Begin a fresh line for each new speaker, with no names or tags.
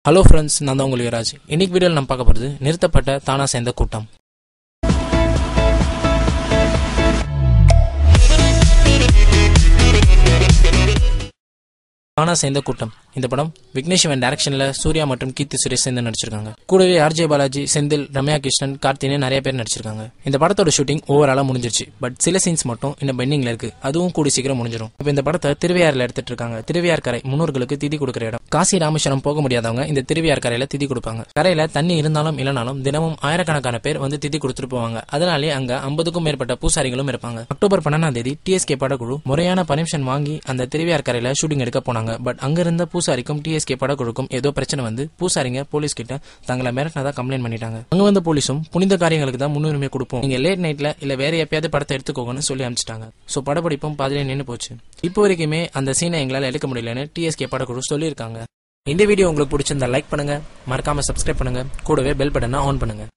hello friends நான் தான் உங்களுக்கு ராஜ் இன்னைக்கு வீடியோவில் நம்ம பார்க்க போகிறது நிறுத்தப்பட்ட தானா சேர்ந்த கூட்டம் தானா சேர்ந்த கூட்டம் இந்த படம் விக்னேஷ் சிவன் டைரக்ஷன்ல சூர்யா மற்றும் கீர்த்தி சுரேஷ் சேர்ந்து நடிச்சிருக்காங்க கூடவே ஆர்ஜே பாலாஜி செந்தில் ரம்யா கிருஷ்ணன் கார்த்தினே நிறைய பேர் நடிச்சிருக்காங்க இந்த படத்தோட ஷூட்டிங் ஓவராலா முடிஞ்சிருச்சு பட் சில சீன்ஸ் மட்டும் இன்னும் பெண்டிங்ல இருக்கு அதுவும் கூடி சீக்கிரம் முடிஞ்சிடும் இப்போ இந்த படத்தை திருவையாறுல எடுத்துட்டு இருக்காங்க திருவையார் கரை முன்னோர்களுக்கு திதி கொடுக்குற இடம் காசி ராமேஸ்வரம் போக முடியாதவங்க இந்த திருவையார் கரையில திதி கொடுப்பாங்க கரையில தண்ணி இருந்தாலும் இல்லைனாலும் தினமும் ஆயிரக்கணக்கான பேர் வந்து திதி கொடுத்துட்டு போவாங்க அதனாலே அங்க ஐம்பதுக்கும் மேற்பட்ட பூசாரிகளும் இருப்பாங்க அக்டோபர் பன்னெண்டாம் தேதி டிஎஸ்கே படக்குழு முறையான பர்மிஷன் வாங்கி அந்த திருவையார் கரையில ஷூட்டிங் எடுக்க போனாங்க பட் அங்க இருந்த பூசாரிக்கும் டிஎஸ்கே படக்குழுக்கும் ஏதோ பிரச்சனை வந்து பூசாரிங்க போலீஸ் கிட்ட தங்களை மிரட்டினதா கம்ப்ளைண்ட் பண்ணிட்டாங்க அங்க வந்த போலீஸும் புனித காரியங்களுக்கு தான் முன்னுரிமை கொடுப்போம் நீங்க லேட் நைட்ல இல்ல வேற எப்பயாவது படத்தை எடுத்துக்கோங்கன்னு சொல்லி அனுப்பிச்சிட்டாங்க சோ படப்பிடிப்பும் பாதிலே நின்று போச்சு இப்போ வரைக்குமே அந்த சீனை எங்களால எடுக்க முடியலன்னு டிஎஸ்கே படக்குழு சொல்லியிருக்காங்க இந்த வீடியோ உங்களுக்கு பிடிச்சிருந்தா லைக் பண்ணுங்க மறக்காம சப்ஸ்கிரைப் பண்ணுங்க கூடவே பெல் பட்டனை ஆன் பண்ணுங்க